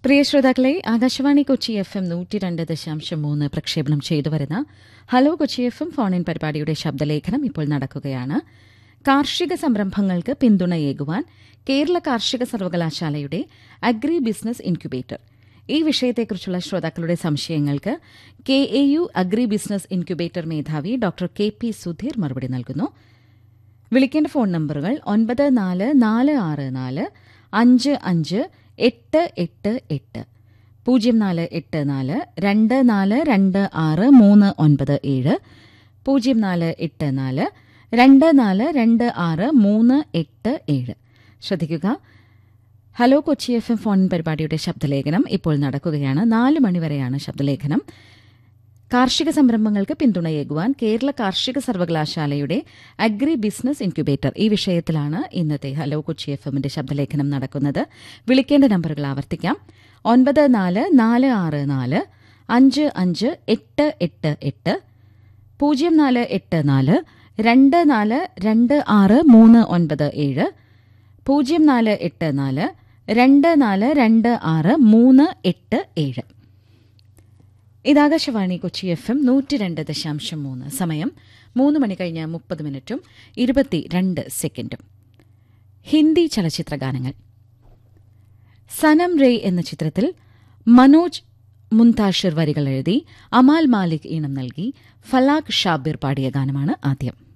പ്രിയ ശ്രോതാക്കളെ Akashvani Kochi F M നൂറ്റി രണ്ട് ദശാംശം മൂന്ന് പ്രക്ഷേപണം ചെയ്തു വരുന്ന hello Kochi F M phone in പരിപാടിയുടെ ശബ്ദലേഖനം ഇപ്പോൾ നടക്കുകയാണ് കാർഷിക സംരംഭങ്ങൾക്ക് പിന്തുണയേകുവാൻ കേരള കാർഷിക സർവകലാശാലയുടെ അഗ്രി ബിസിനസ് ഇൻക്യുബേറ്റർ ഈ വിഷയത്തെക്കുറിച്ചുള്ള ശ്രോതാക്കളുടെ സംശയങ്ങൾക്ക് K A U agri business incubator മേധാവി ഡോക്ടർ കെ പി സുധീർ മറുപടി നൽകുന്നു വിളിക്കേണ്ട ഫോൺ നമ്പറുകൾ ഒൻപത് നാല് നാല് ആറ് നാല് അഞ്ച് അഞ്ച് എട്ട് എട്ട് എട്ട് പൂജ്യം നാല് എട്ട് നാല് രണ്ട് നാല് രണ്ട് ആറ് മൂന്ന് ഒൻപത് ഏഴ് പൂജ്യം നാല് എട്ട് നാല് രണ്ട് നാല് രണ്ട് ആറ് മൂന്ന് എട്ട് ഏഴ് ശ്രദ്ധിക്കുക hello Kochi F M phone പരിപാടിയുടെ ശബ്ദലേഖനം ഇപ്പോൾ നടക്കുകയാണ് നാല് മണിവരെയാണ് ശബ്ദലേഖനം കാർഷിക സംരംഭങ്ങൾക്ക് പിന്തുണയേകുവാൻ കേരള കാർഷിക സർവകലാശാലയുടെ അഗ്രി ബിസിനസ് ഇൻക്യുബേറ്റർ ഈ വിഷയത്തിലാണ് ഇന്നത്തെ ഹലോ കൊച്ചി എഫ് എമ്മിന്റെ ശബ്ദലേഖനം നടക്കുന്നത് വിളിക്കേണ്ട നമ്പറുകൾ ആവർത്തിക്കാം ഒൻപത് നാല് നാല് ആറ് നാല് അഞ്ച് അഞ്ച് എട്ട് എട്ട് എട്ട് പൂജ്യം നാല് എട്ട് നാല് രണ്ട് നാല് രണ്ട് ആറ് മൂന്ന് ഒൻപത് ഏഴ് പൂജ്യം നാല് എട്ട് നാല് രണ്ട് നാല് രണ്ട് ആറ് മൂന്ന് എട്ട് ഏഴ് ഇതാകാശവാണി കൊച്ചി എഫ് എം നൂറ്റി രണ്ട് ദശാംശം മൂന്ന് സമയം മൂന്ന് മണി കഴിഞ്ഞ് മുപ്പത് മിനിറ്റും ഇരുപത്തി രണ്ട് സെക്കൻഡും ഹിന്ദി ചലച്ചിത്ര ഗാനങ്ങൾ സനം റേ എന്ന ചിത്രത്തിൽ മനോജ് മുന്താഷിർ വരികൾ എഴുതി അമാൽ മാലിക് ഈണം നൽകി ഫലാഖ് ഷാബിർ പാടിയ ഗാനമാണ് ആദ്യം